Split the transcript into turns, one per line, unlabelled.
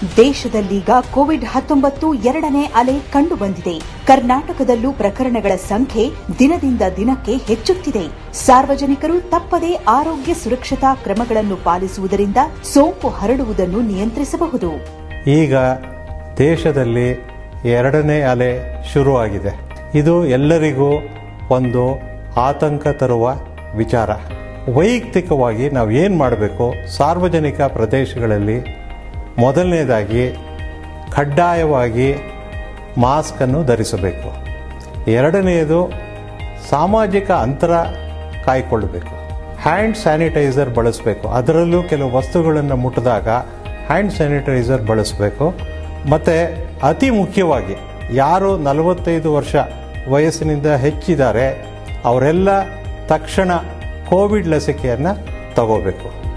ದೇಶದಲ್ಲೀಗ Covid ಹತ್ತೊಂಬತ್ತು ಎರಡನೇ ಅಲೆ ಕಂಡುಬಂದಿದೆ ಕರ್ನಾಟಕದಲ್ಲೂ ಪ್ರಕರಣಗಳ ಸಂಖ್ಯೆ ದಿನದಿಂದ ದಿನಕ್ಕೆ ಹೆಚ್ಚುತ್ತಿದೆ ಸಾರ್ವಜನಿಕರು ತಪ್ಪದೇ ಆರೋಗ್ಯ ಸುರಕ್ಷತಾ ಕ್ರಮಗಳನ್ನು ಪಾಲಿಸುವುದರಿಂದ ಸೋಂಕು ಹರಡುವುದನ್ನು ನಿಯಂತ್ರಿಸಬಹುದು
ಈಗ ದೇಶದಲ್ಲಿ ಎರಡನೇ ಅಲೆ ಶುರುವಾಗಿದೆ ಇದು ಎಲ್ಲರಿಗೂ ಒಂದು ಆತಂಕ ತರುವ ವಿಚಾರ ವೈಯಕ್ತಿಕವಾಗಿ ನಾವು ಏನು ಮಾಡಬೇಕು ಸಾರ್ವಜನಿಕ ಪ್ರದೇಶಗಳಲ್ಲಿ ಮೊದಲನೇದಾಗಿ ಕಡ್ಡಾಯವಾಗಿ ಮಾಸ್ಕನ್ನು ಧರಿಸಬೇಕು ಎರಡನೆಯದು ಸಾಮಾಜಿಕ ಅಂತರ ಕಾಯ್ಕೊಳ್ಬೇಕು ಹ್ಯಾಂಡ್ ಸ್ಯಾನಿಟೈಸರ್ ಬಳಸಬೇಕು ಅದರಲ್ಲೂ ಕೆಲವು ವಸ್ತುಗಳನ್ನು ಮುಟ್ಟಿದಾಗ ಹ್ಯಾಂಡ್ ಸ್ಯಾನಿಟೈಸರ್ ಬಳಸಬೇಕು ಮತ್ತು ಅತಿ ಮುಖ್ಯವಾಗಿ ಯಾರು ನಲವತ್ತೈದು ವರ್ಷ ವಯಸ್ಸಿನಿಂದ ಹೆಚ್ಚಿದ್ದಾರೆ ಅವರೆಲ್ಲ ತಕ್ಷಣ ಕೋವಿಡ್ ಲಸಿಕೆಯನ್ನು ತಗೋಬೇಕು